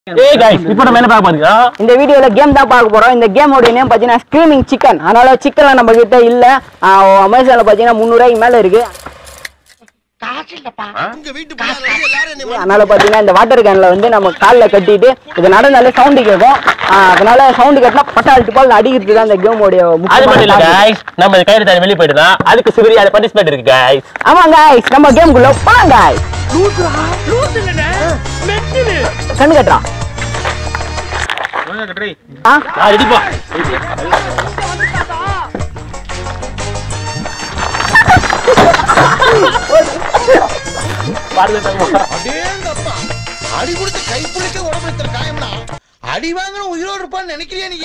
ஏய் guys, இப்போ நம்ம என்ன பார்க்க போறீங்க இந்த வீடியோல கேம் தான் பார்க்க போறோம் இந்த கேமோட நேம் பாத்தீங்கன்னா ஸ்க்ரீமிங் சிக்கன் அதனால சிக்கன்லாம் நம்ம கிட்ட இல்ல அமேசான்ல பாத்தீங்கன்னா முந்நூறுவாய்க்கு மேல இருக்கு உங்க வீட்டு பிள்ளைங்க வந்து எல்லாரும் என்னை அதனால பாத்தீங்கன்னா இந்த வாட்டர் கேன்ல வந்து நம்ம கால்ல கட்டிட்டு இது நடந்தாலே சவுண்டு கேட்கும் ஆஹ் அதனால சவுண்டு கட்டினா பட்டால் பால் அடிக்கிறது தான் இந்த கேமோடைய அது மட்டும் இல்ல guys, நம்ம இந்த கயிறு தாண்டி வெளியே போயிடலாம் அதுக்கு சிவரி அது பனிஷ்மெண்ட் இருக்கு guys ஆமா guys நம்ம கேமுக்குள்ள போலாம் guys கண்ணு கட்டுறா ஆ நான் ரெடி போ அடேங்கப்பா அடி கொடுத்து கை பிடிக்க உடம்புல இத்தனை காயம்னா அடி வாங்கின உயிரோடு இருப்பான்னு நினைக்கிறியா நீ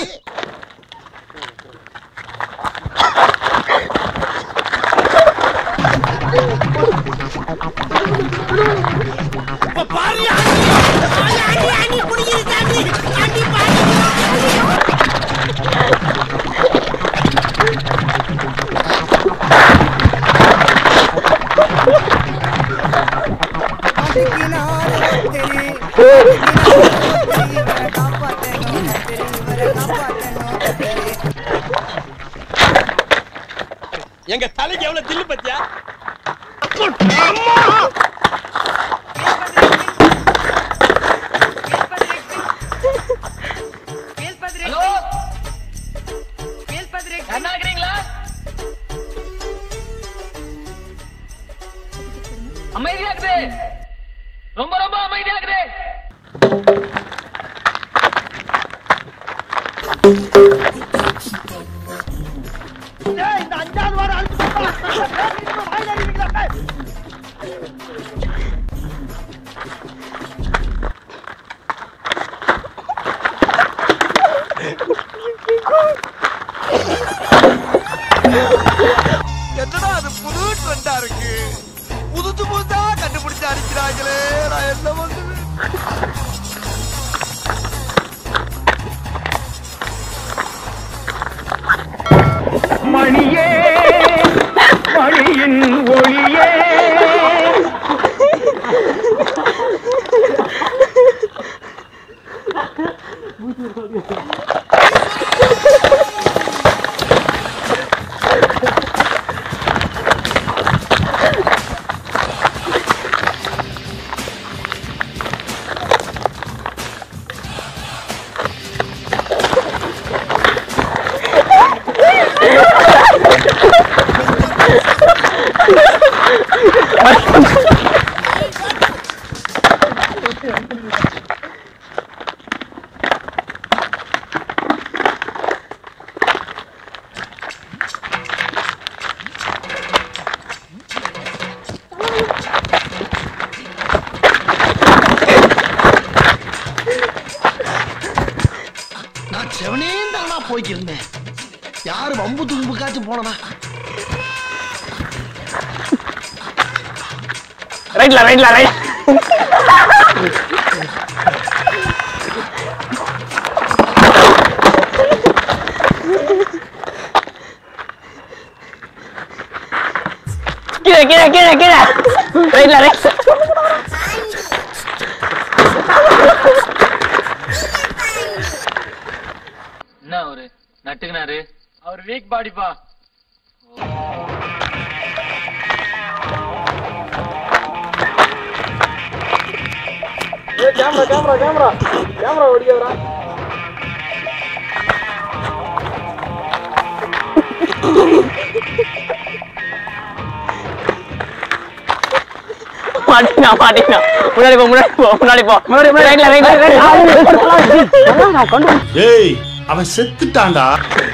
எங்க தலைக்கு எவ்வளவு தில்லு பத்தியா அமைதியா இருக்குது ரொம்ப ரொம்ப அமைதியா இருக்குது என்னடா அது புது ட்ரெண்டா இருக்கு புதுசு புதுசா கண்டுபிடிச்சு அடிக்கிறாங்களே நான் என்ன பண்ணுவேன் மணியே மணியின் ஒளியே நான் செவனே தானா போய்க்கிருந்தேன் யாரு வம்பு தும்புக்காச்சும் போனனா ரைட்ல ரைட்ல ரைட் கீழே கீழே கீழே கீழே ரைட்ல ரைட் என்ன அவரு நட்டுக்கினாரு அவர் வீக் பாடிப்பா மாட்டினா மாட்டினா முன்னாடி போ முன்னாடி போ முன்னாடி போ முன்னாடி ரைட்ல ரைட்ல நான் கொண்டு ஏய் அவன் செத்துட்டான்டா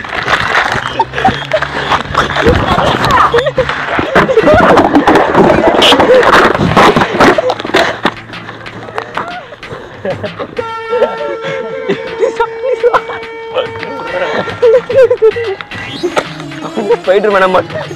போயிட்டு நம்ம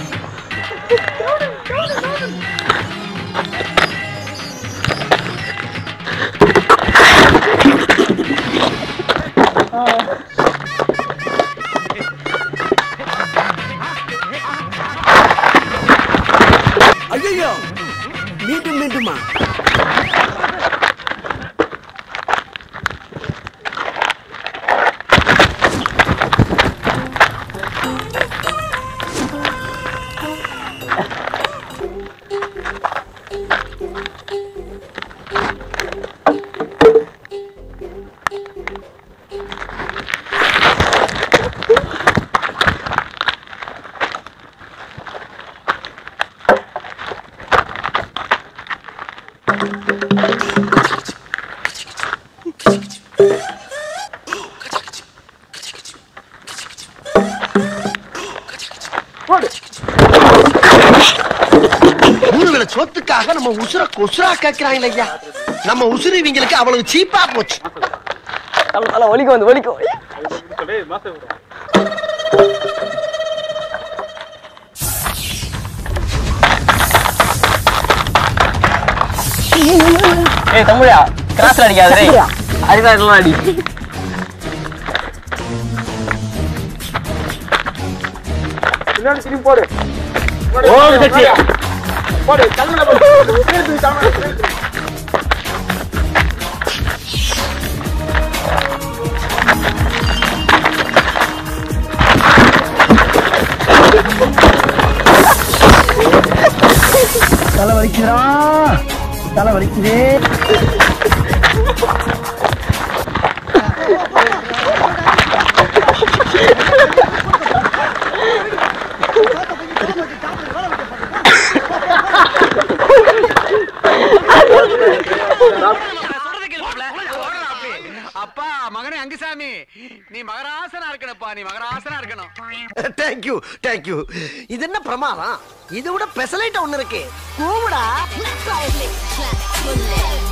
ஐயோ மீண்டும் மீண்டுமா மூணு வேளை சோத்துக்காக நம்ம உசுர கொசுரா கேக்குறாங்க ஐயா நம்ம உசுறு இவங்களுக்கு அவ்வளவு சீப்பா போச்சு தலை தலை ஒலிக்கு வந்து ஒலிக்கும் ஏய் தமிழா கிராஸ்ல அடிக்காத டேய் அப்படியா? அதுதான் அடி ஓ சச்சி தலை வலிக்குதுடா தலை வலிக்குதே அப்பா மகனே அங்குசாமி நீ மகராசனா இருக்கணும்ப்பா நீ மகராசனா இருக்கணும் தேங்க்யூ தேங்க்யூ இது என்ன பிரமாதம் இதை விட பெசலைட்ட ஒண்ணு இருக்கு கூவிடா Clap, clap, clap,